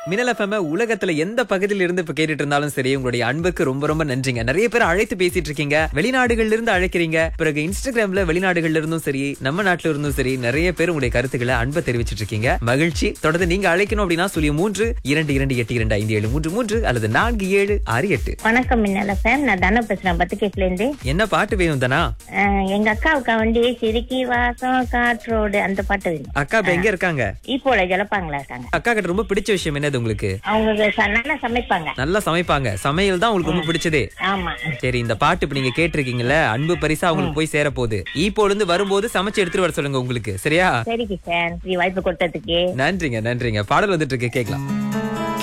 மினல் எஃப்எம் உலகத்துல எந்த பகுதியில இருந்து இப்ப கேட்டுட்டு இருந்தாலும் சரி உங்களுடைய அன்புக்கு ரொம்ப ரொம்ப நன்றிங்க நிறைய பேர் அழைத்து பேசிட்டு இருக்கீங்க வெளிநாடுகள்ல இருந்து அழைக்கிறீங்க பிறகு இன்ஸ்டாகிராம்ல வெளிநாடுகள்ல இருந்தும் சரி நம்ம நாட்டுல இருந்தும் சரி நிறைய பேர் உங்களுடைய கருத்துக்களை அன்பை தெரிவிச்சிட்டு இருக்கீங்க மகிழ்ச்சி தொடர்ந்து நீங்க அழைக்கணும் அப்படின்னா சொல்லி மூன்று இரண்டு இரண்டு எட்டு இரண்டு ஐந்து ஏழு மூன்று மூன்று அல்லது நான்கு ஏழு ஆறு எட்டு வணக்கம் மின்னல சார் நான் தன பேசுறேன் பத்துக்கேஸ்ல இருந்து என்ன பாட்டு வேணும் தானா அஹ், எங்க அக்காவுக்கு வண்டி சிறுக்கி வாசம் காற்றோடு அந்த பாட்டு வேணும் அக்கா இப்ப எங்க இருக்காங்க ஈப்போல ஜலப்பாங்களா இருக்காங்க அக்கா கிட்ட ரொம்ப பிடிச்ச விஷயம் என்னது உங்களுக்கு அவங்க ச- நல்லா சமைப்பாங்க நல்லா சமைப்பாங்க சமையல் தான் உங்களுக்கு ரொம்ப பிடிச்சதே ஆமா சரி இந்த பாட்டு இப்ப நீங்க கேட்டிருக்கீங்கல்ல அன்பு பரிசா உங்களுக்கு போய் சேர போகுது ஈப்போல இருந்து வரும்போது சமைச்சு எடுத்துட்டு வர சொல்லுங்க உங்களுக்கு சரியா சரிக்கு சார் இப்படி வாய்ப்பு கொடுத்ததுக்கு நன்றிங்க நன்றிங்க பாடல் வந்துட்டு இருக்கு கேட்கலாம்